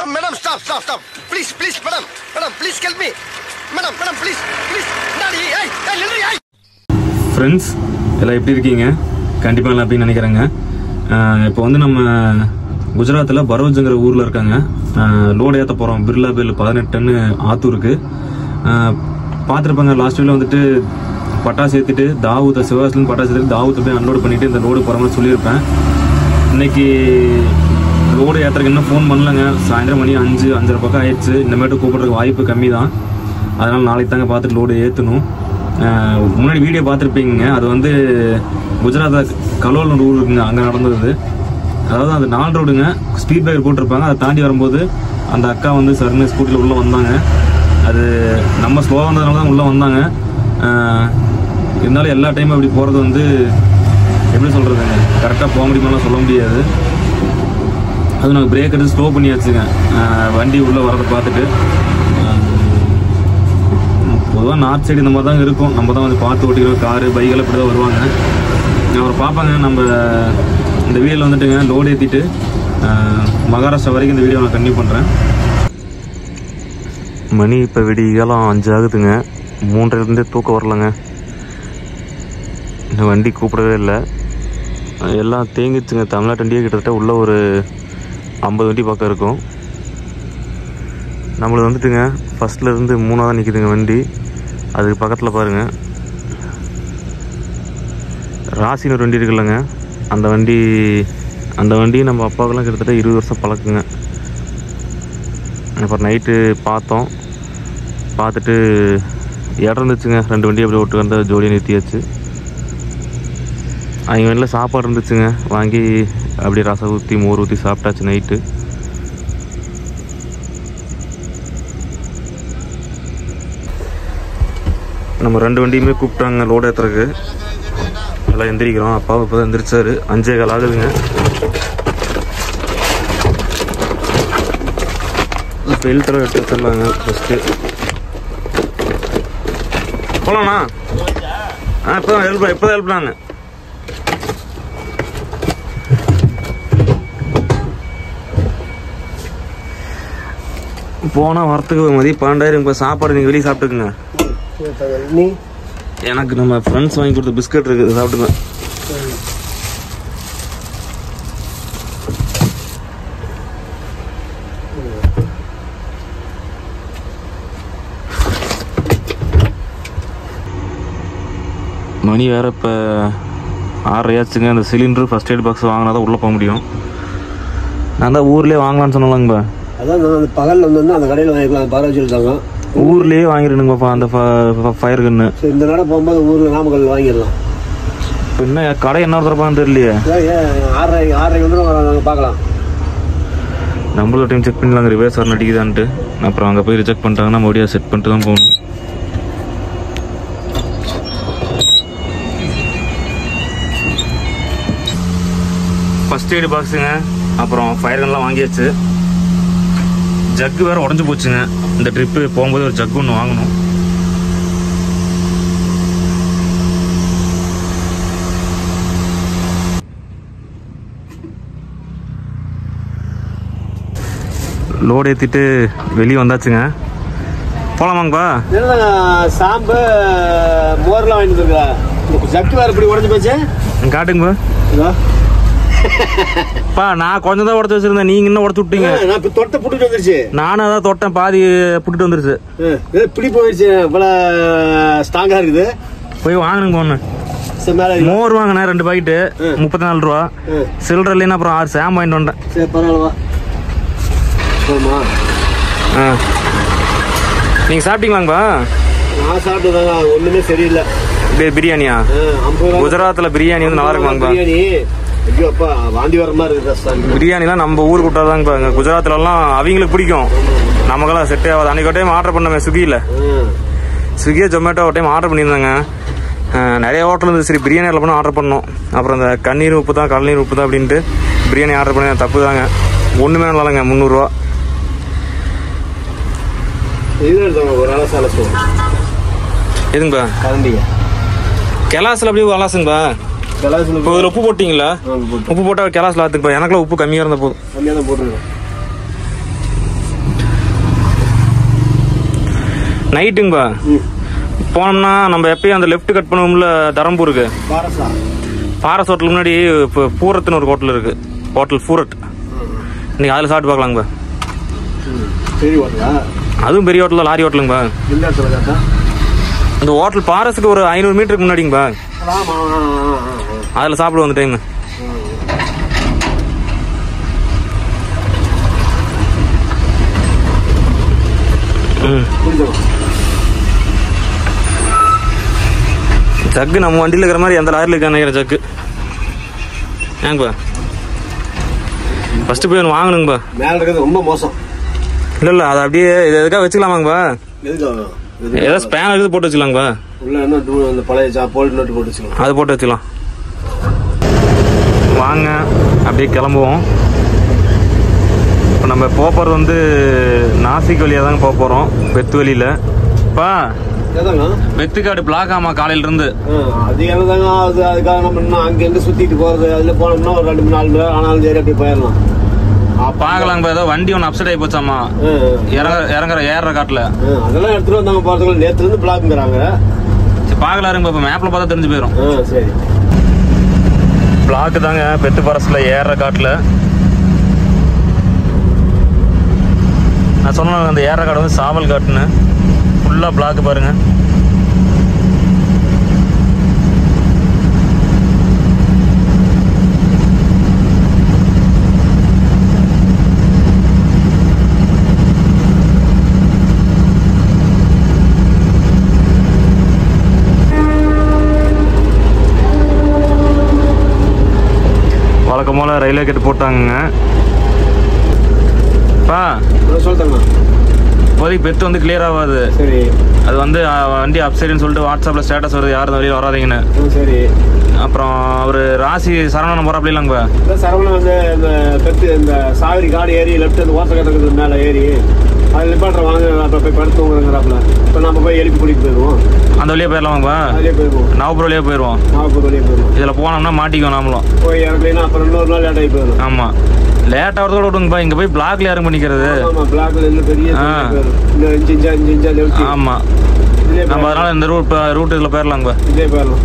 Madam madam stop stop stop please please madam madam please help me madam madam please please daddy ஏய் ஏய் நில்றி ஏய் friends எல்லாம் எப்படி இருக்கீங்க கண்டிப்பாக எல்லாம் அப்படின்னு நினைக்கிறேங்க அஹ் இப்போ வந்து நம்ம குஜராத்தில் பரோஜுங்கிற ஊரில் இருக்காங்க லோடு ஏற்ற போகிறோம் பிர்லா பேல் பதினெட்டு டன்னு ஆத்தூருக்கு பார்த்துருப்பாங்க லாஸ்ட் வீடியோ வந்துட்டு பட்டாசு ஏற்றிட்டு தாவூத்தை சிவாசிலேருந்து பட்டாசு ஏற்றிட்டு தாவூத்தை போய் அன்லோடு பண்ணிவிட்டு இந்த லோடு போகிற மாதிரி சொல்லியிருப்பேன் இன்னைக்கு லோடு ஏற்றுறதுக்கு இன்னும் ஃபோன் பண்ணலங்க சாயந்தரம் மணி அஞ்சு அஞ்சரை பக்கம் ஆயிடுச்சு இனிமேட்டு கூப்பிட்றதுக்கு வாய்ப்பு கம்மி தான் அதனால் நாளைக்கு தாங்க பார்த்துட்டு லோடு ஏற்றணும் முன்னாடி வீடியோ பார்த்துருப்பீங்க அது வந்து குஜராத்தில் கலோல் ஒரு ஊர் இருக்குங்க அங்கே நடந்தது அதாவது அந்த நாலு ரோடுங்க ஸ்பீட் பிரேக்கர் போட்டிருப்பாங்க அதை தாண்டி வரும்போது அந்த அக்கா வந்து சர்னு ஸ்கூட்டியில் உள்ளே வந்தாங்க அது நம்ம ஸ்லோவாக வந்ததுனால தான் உள்ளே வந்தாங்க அஹ், இருந்தாலும் எல்லா டைமும் அப்படி போகிறது வந்து எப்படி சொல்கிறதுங்க கரெக்டாக போக முடியுமாலாம் சொல்ல முடியாது அது நாங்கள் பிரேக் எடுத்து ஸ்லோ பண்ணியாச்சுங்க அஹ், வண்டி உள்ளே வரதை பார்த்துட்டு பொதுவாக நார்த் சைடு இந்த மாதிரி தான் இருக்கும் நம்ம தான் வந்து பார்த்து ஓட்டிக்கிறோம் காரு பைக்கெல்லாம் இப்படி தான் வருவாங்க அவர் பார்ப்பாங்க நம்ம இந்த வீடியோவில் வந்துட்டுங்க லோடு ஏற்றிட்டு மகாராஷ்டிரா வரைக்கும் இந்த வீடியோ நான் கன்டினியூ பண்ணுறேன் மணி இப்போ விடியெல்லாம் அஞ்சு ஆகுதுங்க மூன்றிலிருந்தே தூக்கம் வரலங்க இந்த வண்டி கூப்பிடவே இல்லை எல்லாம் தேங்கிடுச்சுங்க தமிழ்நாட்டு வண்டியே கிட்டத்தட்ட உள்ள ஒரு ஐம்பது வண்டி பக்கம் இருக்கும் நம்மளுக்கு வந்துட்டுங்க ஃபர்ஸ்ட்ல இருந்து மூணாவது நிற்கிதுங்க வண்டி அதுக்கு பக்கத்தில் பாருங்க ராசின்னு ஒரு வண்டி இருக்குல்லங்க அந்த வண்டி அந்த வண்டி நம்ம அப்பாவுக்கெல்லாம் கிட்டத்தட்ட இருபது வருஷம் பழக்குங்க அப்புறம் நைட்டு பார்த்தோம் பார்த்துட்டு இடம் இருந்துச்சுங்க ரெண்டு வண்டி அப்படியே விட்டு வந்து ஜோடியை நிறுத்தியாச்சு அவங்க வீட்டில் சாப்பாடு இருந்துச்சுங்க வாங்கி அப்படியே ரசம் ஊற்றி மோர் ஊற்றி சாப்பிட்டாச்சு நைட்டு நம்ம ரெண்டு வண்டியுமே கூப்பிட்டாங்க லோடு ஏற்றுறதுக்கு எல்லாம் எந்திரிக்கிறோம் அப்பாவும் இப்போ தான் எந்திரிச்சாரு அஞ்சே கால் ஆகுதுங்க ஃபில்டரை எடுத்து வச்சிடலாங்க ஃபஸ்ட்டு போகலாண்ணா ஆ இப்போ தான் ஹெல்ப் இப்போ தான் ஹெல்ப் பண்ணாங்க போனால் வரத்துக்கு மதியம் பன்னெண்டாயிரம் இப்போ சாப்பாடு நீங்கள் வெளியே சாப்பிட்டுக்குங்க நீ எனக்கு நம்ம ஃப்ரெண்ட்ஸ் வாங்கி கொடுத்த பிஸ்கட் இருக்குது சாப்பிட்டுங்க மணி வேற இப்போ ஆறரையாச்சுங்க அந்த சிலிண்டர் ஃபர்ஸ்ட் எய்ட் பாக்ஸ் வாங்கினா தான் உள்ளே போக முடியும் நான் தான் ஊர்லேயே வாங்கலாம்னு சொன்னலாங்கப்பா அதான் நான் அந்த பகல்ல வந்து அந்த கடையில் வாங்கிக்கலாம் பார வச்சுருந்தாங்க ஊர்லேயே வாங்கிருந்துங்கப்பா அந்த ஃபயர் கன்று சரி இந்த கடை போகும்போது ஊரில் நாமக்கல் வாங்கிடலாம் இப்போ என்ன கடை என்ன திறப்பான்னு தெரியலையே ஏன் ஏன் ஆறரை ஆறரை வந்து நாங்கள் பார்க்கலாம் நம்மளும் டைம் செக் பண்ணலாங்க ரிவர்ஸ் வரணும் அடிக்குதான்ட்டு அப்புறம் அங்கே போய் ரிஜெக்ட் பண்ணிட்டாங்கன்னா மறுபடியும் செட் பண்ணிட்டு தான் போகணும் ஃபர்ஸ்ட் எய்டு பாக்ஸுங்க அப்புறம் ஃபயர் கன்லாம் வாங்கியாச்சு ஜக்கு வேற உடஞ்சு போச்சுங்க இந்த ட்ரிப்பு போகும்போது ஒரு ஜக்கு ஒன்று வாங்கணும் லோடு ஏற்றிட்டு வெளியே வந்தாச்சுங்க போகலாமாங்கப்பா என்னங்க சாம்பு மோர்லாம் வாங்கிட்டு இருக்கா இந்த சட்டு வேறு இப்படி உடஞ்சி போச்சு இங்க காட்டுங்கப்பா இதோ. பா நான் கொஞ்சம் தான் உடச்சு வச்சிருந்தேன் நீங்க இன்னும் உடச்சு விட்டீங்க நான் இப்போ தொட்ட புட்டுட்டு வந்துருச்சு நானும் அதான் தொட்டேன் பாதி புட்டுட்டு வந்துருச்சு இது இப்படி போயிடுச்சு இவ்வளோ ஸ்ட்ராங்காக இருக்குது போய் வாங்கினுங்க ஒன்று சரி மேலே மோர் வாங்கினேன் ரெண்டு பாக்கெட்டு முப்பத்தி நாலு ரூபா ம். சில்லற இல்லைன்னா அப்புறம் ஆறு சேம் வாங்கிட்டு வந்தேன் சரி பரவாயில்லவா ஆமா ஆ நீங்கள் சாப்பிட்டீங்களாங்கப்பா நான் சாப்பிட்டதாங்க ஒன்றுமே சரியில்லை பி- பிரியாணியா ஆ, ஐம்பது ரூபா குஜராத்தில் பிரியாணி வந்து நல்லா இருக்குமாங்கப்பா பிரியாணி ஐயோ அப்பா வாந்தி வர மாதிரி இருக்குது சாமி. பிரியாணிலாம் நம்ம ஊர் கூட்டாதாங்கப்பா இங்கே குஜராத்லலாம் அவங்களுக்கு பிடிக்கும் நமக்கெல்லாம் செட்டே ஆகாது அன்றைக்கி ஒரு டைம் ஆர்டர் பண்ணமே ஸ்விக்கியில் ஆ. ஸ்விக்கி ஜொமேட்டோ ஒரு டைம் ஆர்டர் பண்ணியிருந்தாங்க அஹ் நிறைய ஹோட்டல் இருந்துச்சு சரி பிரியாணி ஆர்டர் பண்ண ஆர்டர் பண்ணோம் அப்புறம் இந்த கண்ணீர் உப்பு தான் கடல் நீர் உப்பு தான் அப்படின்ட்டு பிரியாணி ஆர்டர் பண்ணி தப்பு தாங்க ஒன்றுமே நல்லாங்க முந்நூறுரூவா இது எடுத்தவங்க ஒரு அலசு அலசுவோம் எதுங்கப்பா கரண்டிங்க கெலாஸில் அப்படியே அலாசுங்கப்பா கலாசில் இப்போ இதில் உப்பு போட்டிங்களா உப்பு போட்டால் கெலாஸில் ஆத்துக்குப்பா எனக்குலாம் உப்பு கம்மியாக இருந்த போதும் கம்மியாக தான் போட்டுருக்கோம் நைட்டுங்கப்பா போனோம்னா நம்ம எப்பயும் அந்த லெஃப்ட் கட் பண்ணுவோம்ல தரம்பூருக்கு பாரசா பாரஸ் ஹோட்டலுக்கு முன்னாடி இப்போ பூரத்துன்னு ஒரு ஹோட்டல் இருக்கு ஹோட்டல் பூரட் இன்னைக்கு அதில் சாப்பிட்டு பார்க்கலாங்கப்பா சரி ஓட்டுதா அதுவும் பெரிய ஹோட்டல் தான் லாரி ஹோட்டலுங்கப்பா எந்த இடத்துல கேட்டா இந்த ஹோட்டல் பாரஸுக்கு ஒரு ஐநூறு மீட்டருக்கு முன்னாடிங்கப்பா ஆமா ஆ, ஆ, ஆ, ஆ. அதில் சாப்பிடுவோம் அந்த டைம் ம் குடிக்கலாம் ஜக்கு நம்ம வண்டியில் இருக்கிற மாதிரி எந்த லாரியில் இருக்கான்னு நினைக்கிறேன் ஜக்கு ஏங்கப்பா ஃபஸ்ட்டு போய் ஒன்று வாங்கணுங்கப்பா மேல இருக்கிறது ரொம்ப மோசம் இல்லை இல்லை அதை அப்படியே இது எதுக்காக வச்சுக்கலாமாங்கப்பா எதுக்கு இது ஏதோ ஸ்பேன் இருக்குது போட்டு வச்சுக்கலாங்கப்பா உள்ள என்ன டூ- அந்த பழைய சா போல்ட் நோட்டு போட்டு வச்சுக்கலாம் அது போட்டு வச்சுக்கலாம் வாங்க அப்படியே கிளம்புவோம் இப்போ நம்ம போக போகிறது வந்து நாசிக் வழியாக தாங்க போக போகிறோம் வெத்து வழியில் பா ஏதாங்க வெத்துக்காடு பிளாக் ஆமா காலையிலேருந்து அது என்னதாங்க அது அதுக்காக நம்ம இன்னும் அங்கங்க சுத்திட்டு போறது அதுல போனோம்னா ஒரு ரெண்டு மூணு நாலு மணி நேரம் ஆனாலும் சரி அப்படியே போயிடலாம் பார்க்கலாங்கப்பா ஏதோ வண்டி ஒன்று அப்செட் ஆகி போச்சாமா ஆ, இறங்க இறங்குற ஏறுற காட்டில் ஆ, அதெல்லாம் எடுத்துட்டு வந்தாங்க போறதுக்குள்ள நேத்துல இருந்து பிளாக்குங்கிறாங்க சரி பார்க்கலாருங்க இப்போ மேப்பில் பார்த்தா தெரிஞ்சு போயிடும் ஆ சரி பிளாக்கு தாங்க பெத்து பரஸில் ஏறுற காட்டில் நான் சொன்ன அந்த ஏறுற காடு வந்து சாவல் காட்டுன்னு ஃபுல்லாக பிளாக் பாருங்க வழக்கம் போல் ரயில்வே கேட்டு போட்டாங்கங்க பா ஆ, சொல்லிட்டேங்க இப்போதைக்கு பெத்து வந்து கிளியர் ஆகாது சரி அது வந்து அ, வண்டி அப்சைடுன்னு சொல்லிட்டு வாட்ஸ்அப்பில் ஸ்டேட்டஸ் வருது யாரும் இந்த வெளியில் வராதீங்கன்னு ஆ, சரி அப்புறம் அவர் ராசி சரவணன் போகிற அப்படிலாங்க இந்த சரவணன் வந்து இந்த பெத்து இந்த சாவரி காடு ஏறி லெஃப்ட் அந்த ஓசை கட்டக்குது மேலே ஏறி அது நிப்பாட்டுற வாங்க அப்புறம் போய் படுத்துங்கிறாப்புல இப்போ நம்ம போய் எழுப்பி கூட்டிட்டு போயிடுவோம் அந்த வழியாக போயிடலாமாப்பா அதிலே போயிடுவோம் நவப்பூர் வழியாக போயிடுவோம் நாகப்பூர் வழியே போயிடுவோம் இதில் போனோம்னா மாட்டிக்குவோம் நாமளும் போய் இறக்கலைன்னா அப்புறம் இன்னொரு நாள் லேட் ஆகி போயிடும் ஆமாம் லேட் ஆகிறதோட விடுங்கப்பா இங்கே போய் பிளாக்ல யாரும் பண்ணிக்கிறது ஆமா பிளாக்ல இன்னும் பெரிய ஆ. போயிடும் இன்னும் அஞ்சு இன்ச்சா அஞ்சு இன்ச்சா லெஃப்ட் ஆமாம் இதே நம்ம போயிடலாம். அதனால் இந்த ரூட் ரூட் இதில் போயிடலாங்க இதே போயிடலாம்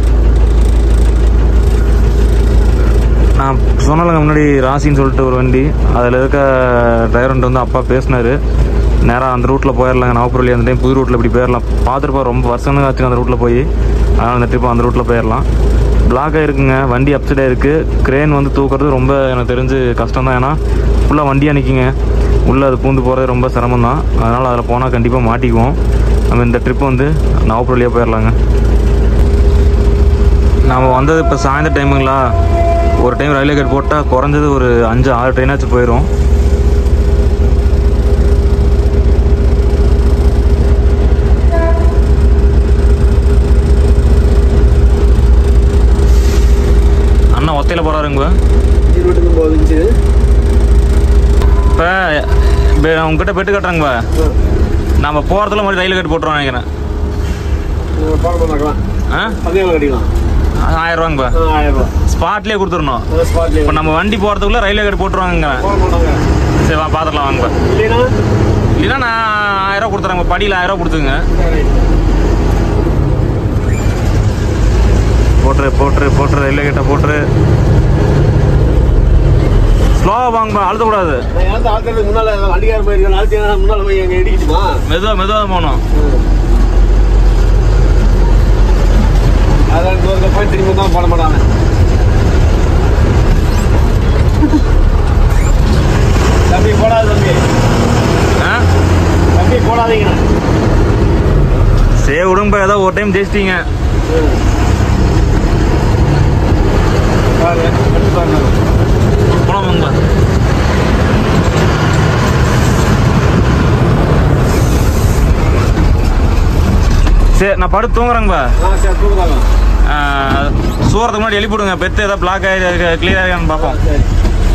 நான் சொன்னலங்க முன்னாடி ராசின்னு சொல்லிட்டு ஒரு வண்டி அதில் இருக்க டிரைவர்ன்ட்டு வந்து அப்பா பேசினாரு நேராக அந்த ரூட்டில் போயிடலாங்க நவப்பூர்லி அந்த டைம் புது ரூட்டில் இப்படி போயிடலாம் பார்த்துருப்பா ரொம்ப வருஷம் ஆச்சுங்க அந்த ரூட்டில் போய் அதனால் அந்த ட்ரிப் அந்த ரூட்டில் போயிடலாம் பிளாக் ஆயிருக்குங்க வண்டி அப்செட் ஆயிருக்கு கிரேன் வந்து தூக்குறது ரொம்ப எனக்கு தெரிஞ்சு கஷ்டம் தான் ஏன்னா ஃபுல்லாக வண்டியாக நிற்கிங்க உள்ளே அது பூந்து போகிறது ரொம்ப சிரமம் தான் அதனால் அதில் போனால் கண்டிப்பாக மாட்டிக்குவோம் நம்ம இந்த ட்ரிப் வந்து நவப்பூர்லியாக போயிடலாங்க நாம் வந்தது இப்போ சாயந்தர டைமுங்களா ஒரு டைம் ரயில்வே கேட் போட்டால் குறைஞ்சது ஒரு அஞ்சு ஆறு ட்ரெயினாச்சும் போயிடும் அண்ணா ஒத்தையில் போகிறாருங்க இருபத்தி ஒன்பது இன்ச்சு இப்போ உங்ககிட்ட பெட்டு கட்டுறாங்கப்பா நம்ம போகிறதுல மாதிரி ரயில்வே கேட் போட்டுருவோம் நினைக்கிறேன் போன பண்ணலாம் ஆ பதினேழு கட்டிக்கலாம் ஆயிரம் ரூபாங்கப்பா ஆ, ஆயிரம் ரூபா ஸ்பாட்லேயே கொடுத்துடணும் ஸ்பாட்லேயே இப்போ நம்ம வண்டி போகிறதுக்குள்ள ரயில்வே கேட் போட்டுருவாங்க போன பண்ணாங்க சரி வா பார்த்துக்கலாம் வாங்கப்பா இல்லைன்னா இல்லைன்னா நான் ஆயிரம் ரூபா கொடுத்துறேங்க படியில் ஆயிரம் ரூபா கொடுத்துங்க சரி. போட்டுரு போட்டுரு போட்டுரு ரயில்வே கேட்ட போட்டுரு ஸ்லோவாக வாங்கப்பா அழுத்தக்கூடாது நான் ஏன் ஆக்கிறதுக்கு முன்னால வண்டிக்கார போயிருக்கேன் நாளைக்கு முன்னால போய் அங்கே இடிக்குமா மெதுவாக மெதுவாக போகணும் அதான் இந்த போய் திரும்பி தான் போட மாட்டாங்க தம்பி போடாது தம்பி ஆ தம்பி போடாதீங்க சரி விடுங்கப்பா ஏதோ ஒரு டைம் ஜெயிச்சிட்டீங்க பாருங்க எடுத்து பாருங்க போலாமாங்கப்பா சரி நான் படுத்து தூங்குறேங்கப்பா ஆ சரி தூக்குதாங்க ஆ, சூறதுக்கு முன்னாடி எழுப்பிவிடுங்க பெத்து ஏதாவது பிளாக் ஆகி கிளியர் ஆகியான்னு பார்ப்போம் சரி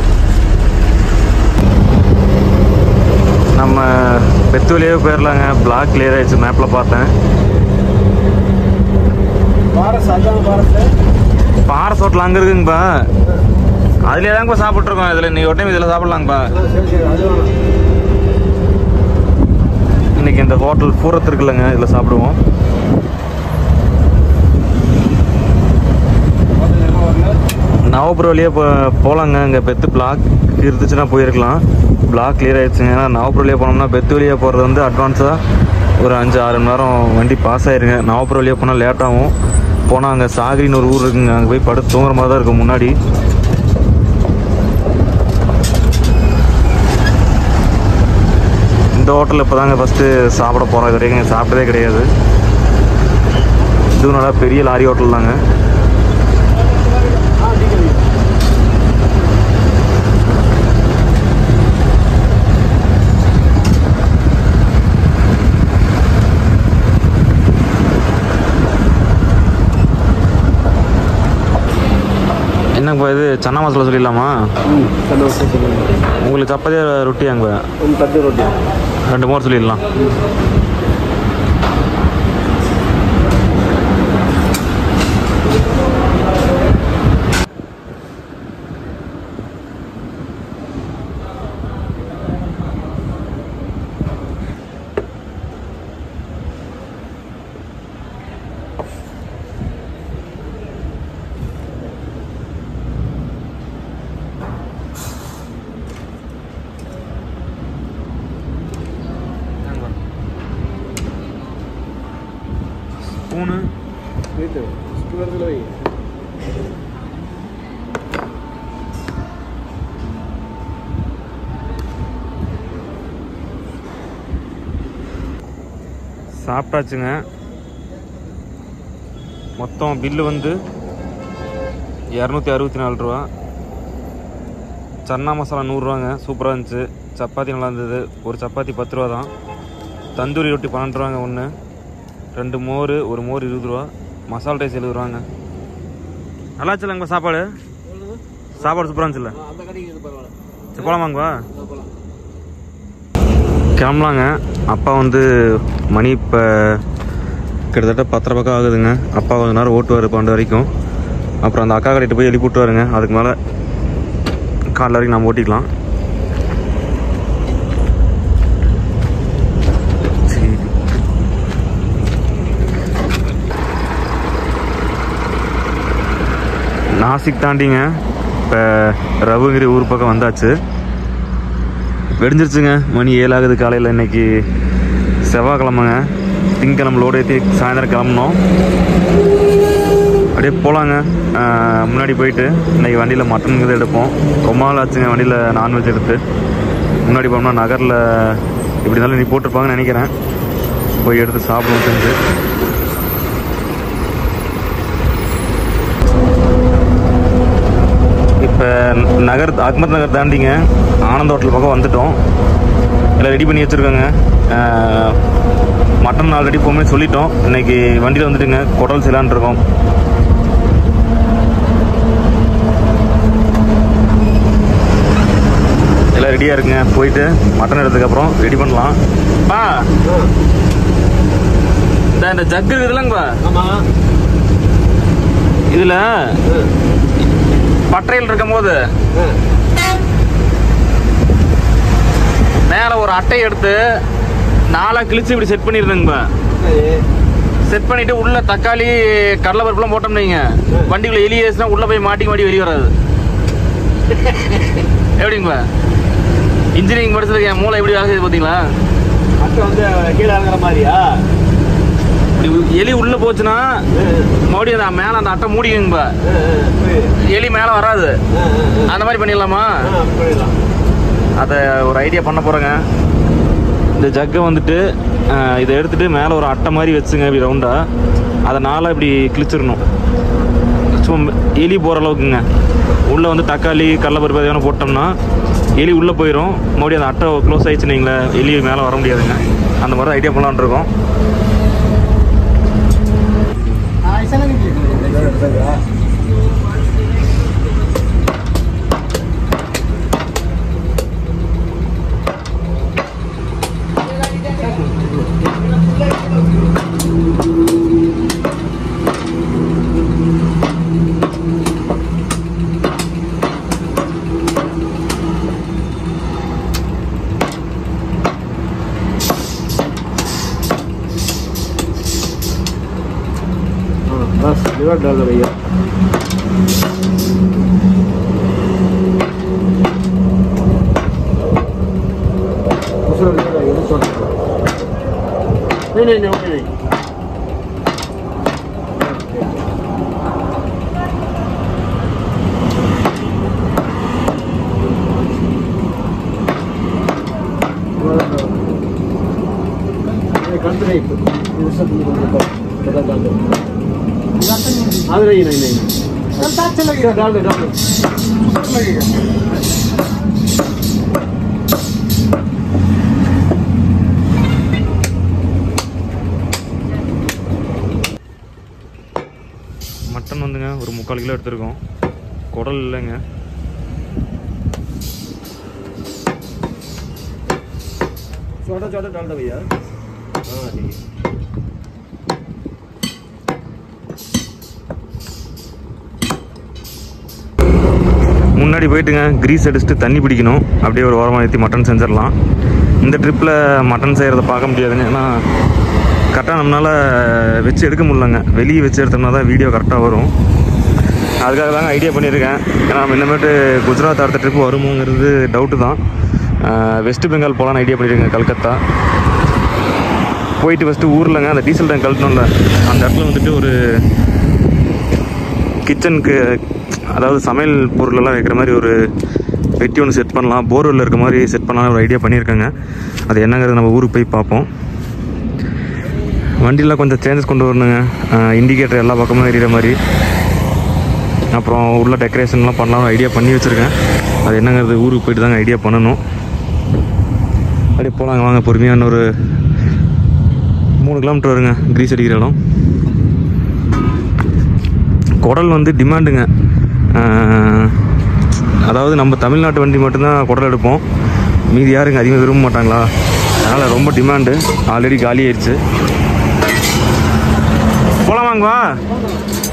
நம்ம பெத்து வழியே போயிடலாங்க பிளாக் கிளியர் ஆயிடுச்சு மேப்பில் பார்த்தேன் பாரஸ் அதான் பாரஸ் பாரஸ் ஹோட்டல் அங்கே இருக்குங்கப்பா அதுலேயே தாங்கப்பா சாப்பிட்ருக்கோம் இதில் இன்னைக்கு ஒரு டைம் இதில் சாப்பிட்லாங்கப்பா ஆ சரி சரி அது வேணும் இன்னைக்கு இன்னைக்கு இந்த ஹோட்டல் பூரத்து இருக்குல்லங்க இதில் சாப்பிடுவோம் நவபுரம் வழியாக இப்போ போகலாங்க இங்கே பெத்து பிளாக் இருந்துச்சுன்னா போயிருக்கலாம் பிளாக் கிளியர் ஆயிடுச்சுங்க ஏன்னா நவபுரம் வழியாக போனோம்னா பெத்து வழியாக போகிறது வந்து அட்வான்ஸாக ஒரு அஞ்சு ஆறு மணி நேரம் வண்டி பாஸ் ஆயிருங்க நவபுரம் வழியாக போனால் லேட்டாகும் போனால் அங்கே சாகரின்னு ஒரு ஊர் இருக்குங்க அங்கே போய் படுத்து தூங்குற மாதிரி தான் இருக்கும் முன்னாடி இந்த ஹோட்டலில் இப்போ தாங்க ஃபஸ்ட்டு சாப்பிட போகிறோம் இது வரைக்கும் சாப்பிட்டதே கிடையாது இதுவும் நல்லா பெரிய லாரி ஹோட்டல் தாங்க என்னப்பா இது சன்னா மசாலா சொல்லிடலாமா ம் சந்தோஷம் சொல்லுங்கள் உங்களுக்கு சப்பாத்தி ரொட்டி அங்கே ಒಂದು ತಟ್ಟೆ ರೊಟ್ಟಿ ரெண்டு மோர் சொல்லிடலாம் ஸ்பூனு ಆಯ್ತು ಇಷ್ಟು ಬರ್ತಲ್ಲ ಬೈ சாப்பிட்டாச்சுங்க மொத்தம் பில்லு வந்து இரநூத்தி அறுபத்தி நாலு ரூபா சன்னா மசாலா நூறுரூவாங்க சூப்பராக இருந்துச்சு சப்பாத்தி நல்லா இருந்தது ஒரு சப்பாத்தி பத்து ரூபா தான் தந்தூரி ரொட்டி பன்னெண்டு ரூபாங்க ஒன்று ரெண்டு மோர் ஒரு மோர் இருபது ரூபா மசாலா ரைஸ் எழுபது ரூபாங்க நல்லா இருந்துச்சுலங்க சாப்பாடு சாப்பாடு சூப்பராக இருந்துச்சுல்ல அந்த கடைக்கு இது பரவாயில்ல சரி போலாமாங்கப்பா போகலாம் கிளம்பலாங்க அப்பா வந்து மணி இப்போ கிட்டத்தட்ட பத்தரை பக்கம் ஆகுதுங்க அப்பா கொஞ்ச நேரம் ஓட்டுவார் பன்னெண்டு வரைக்கும் அப்புறம் அந்த அக்கா கடைட்டு போய் எழுப்பி விட்டுவாருங்க அதுக்கு மேலே காலைல வரைக்கும் நம்ம ஓட்டிக்கலாம் சரி நாசிக் தாண்டிங்க இப்போ ரவுங்கிரி ஊர் பக்கம் வந்தாச்சு வெடிஞ்சிருச்சுங்க மணி ஏழாகுது காலையில் இன்னைக்கு செவ்வாய்க்கிழமைங்க திங்கக்கிழமை லோடு ஏற்றி சாயந்தரம் கிளம்புனோம் அப்படியே போகலாங்க முன்னாடி போயிட்டு இன்னைக்கு வண்டியில் மட்டன் இது எடுப்போம் ரொம்ப நாள் ஆச்சுங்க வண்டியில் நான்வெஜ் எடுத்து முன்னாடி போனோம்னா நகரில் இப்படி இருந்தாலும் நீ போட்டிருப்பாங்கன்னு நினைக்கிறேன் போய் எடுத்து சாப்பிடுவோம் செஞ்சு இப்போ நகர் அகமத் நகர் தாண்டிங்க ஆனந்த ஹோட்டல் பக்கம் வந்துட்டோம் எல்லாம் ரெடி பண்ணி வச்சுருக்கோங்க மட்டன் ஆல்ரெடி போகுமே சொல்லிட்டோம் இன்னைக்கு வண்டியில் வந்துட்டுங்க குடல் செய்யலான்னு இருக்கோம் எல்லாம் ரெடியாக இருக்குங்க போயிட்டு மட்டன் எடுத்ததுக்கப்புறம் ரெடி பண்ணலாம் பா இந்த இந்த ஜக்கு இருக்குதுல்லங்கப்பா ஆமாம் இதில் பட்டறையில் இருக்கும் போது மேலே ஒரு அட்டை எடுத்து நாலா கிழிச்சு இப்படி செட் பண்ணிருந்தேங்கப்பா செட் பண்ணிட்டு உள்ள தக்காளி கடலை பருப்புலாம் போட்டோம் நீங்க வண்டிக்குள்ள எலி ஏசுனா உள்ள போய் மாட்டி மாட்டி வெளியே வராது எப்படிங்கப்பா இன்ஜினியரிங் படிச்சதுக்கு என் மூளை எப்படி வேலை செய்யுது பார்த்தீங்களா அட்டை வந்து கீழே இறங்குற மாதிரியா இப்படி எலி உள்ள போச்சுன்னா மறுபடியும் அந்த மேலே அந்த அட்டை மூடிக்குங்கப்பா எலி மேலே வராது அந்த மாதிரி பண்ணிடலாமா அதை ஒரு ஐடியா பண்ண போகிறேங்க இந்த ஜக்கை வந்துட்டு அஹ், இதை எடுத்துட்டு மேலே ஒரு அட்டை மாதிரி வச்சுங்க இப்படி ரவுண்டாக அதை நாளாக இப்படி கிழிச்சிடணும் சும்மா எலி போகிற அளவுக்குங்க உள்ளே வந்து தக்காளி கடலப்பருப்பு எதாவது போட்டோம்னா எலி உள்ளே போயிடும் மறுபடியும் அந்த அட்டை க்ளோஸ் ஆயிடுச்சுன்னு வைங்களேன் எலி மேலே வர முடியாதுங்க அந்த மாதிரி ஐடியா பண்ணலான்னு இருக்கோம் लीवर डाल दो भैया दूसरा लीवर आएगा ना छोटा नहीं नहीं नहीं नहीं नहीं कंट्री ये सब पता डाल दो हाँ नहीं नहीं नहीं चलता अच्छा लगेगा डाल दो डाल दो अच्छा लगेगा மட்டன் வந்துங்க ஒரு முக்கால் கிலோ எடுத்திருக்கோம் குடல் இல்லைங்க छोटा छोटा डाल दो भैया हाँ ठीक है முன்னாடி போயிட்டுங்க கிரீஸ் அடிச்சுட்டு தண்ணி பிடிக்கணும் அப்படியே ஒரு ஓரமாக ஏற்றி மட்டன் செஞ்சிடலாம் இந்த ட்ரிப்பில் மட்டன் செய்கிறத பார்க்க முடியாதுங்க ஏன்னா கரெக்டாக நம்மளால் வச்சு எடுக்க முடியலங்க வெளியே வச்சு எடுத்தோம்னா தான் வீடியோ கரெக்டாக வரும் அதுக்காக தாங்க ஐடியா பண்ணியிருக்கேன் ஏன்னா நம்ம இன்னமேட்டு குஜராத் அடுத்த ட்ரிப்பு வருமோங்கிறது டவுட்டு தான் அஹ் வெஸ்ட் பெங்கால் போகலான்னு ஐடியா பண்ணியிருக்கேன் கல்கத்தா போயிட்டு ஃபஸ்ட்டு ஊரில்ங்க அந்த டீசல் டேங்க் கழட்டணும்ல அந்த இடத்துல வந்துட்டு ஒரு கிச்சனுக்கு அதாவது சமையல் பொருளெல்லாம் வைக்கிற மாதிரி ஒரு பெட்டி ஒன்று செட் பண்ணலாம் போர்வெல்ல இருக்க மாதிரி செட் பண்ணலாம் ஒரு ஐடியா பண்ணியிருக்கேங்க அது என்னங்கிறது நம்ம ஊருக்கு போய் பார்ப்போம் வண்டியெலாம் கொஞ்சம் சேஞ்சஸ் கொண்டு வரணுங்க இண்டிகேட்டர் எல்லா பக்கமும் எரியிற மாதிரி அப்புறம் உள்ள டெக்கரேஷன்லாம் பண்ணலாம் ஐடியா பண்ணி வச்சுருக்கேன் அது என்னங்கிறது ஊருக்கு போயிட்டு தாங்க ஐடியா பண்ணணும் அப்படியே போகலாங்க வாங்க பொறுமையாக இன்னொரு மூணு கிலோமீட்டர் வருங்க கிரீஸ் அடிக்கிற இடம் குடல் வந்து டிமாண்டுங்க ஆஹ், அதாவது நம்ம தமிழ்நாட்டு வண்டி மட்டும்தான் குடல் எடுப்போம் மீதி யாருங்க அதிகமாக விரும்ப மாட்டாங்களா அதனால் ரொம்ப டிமாண்டு ஆல்ரெடி காலி ஆயிடுச்சு போகலாமாங்க வா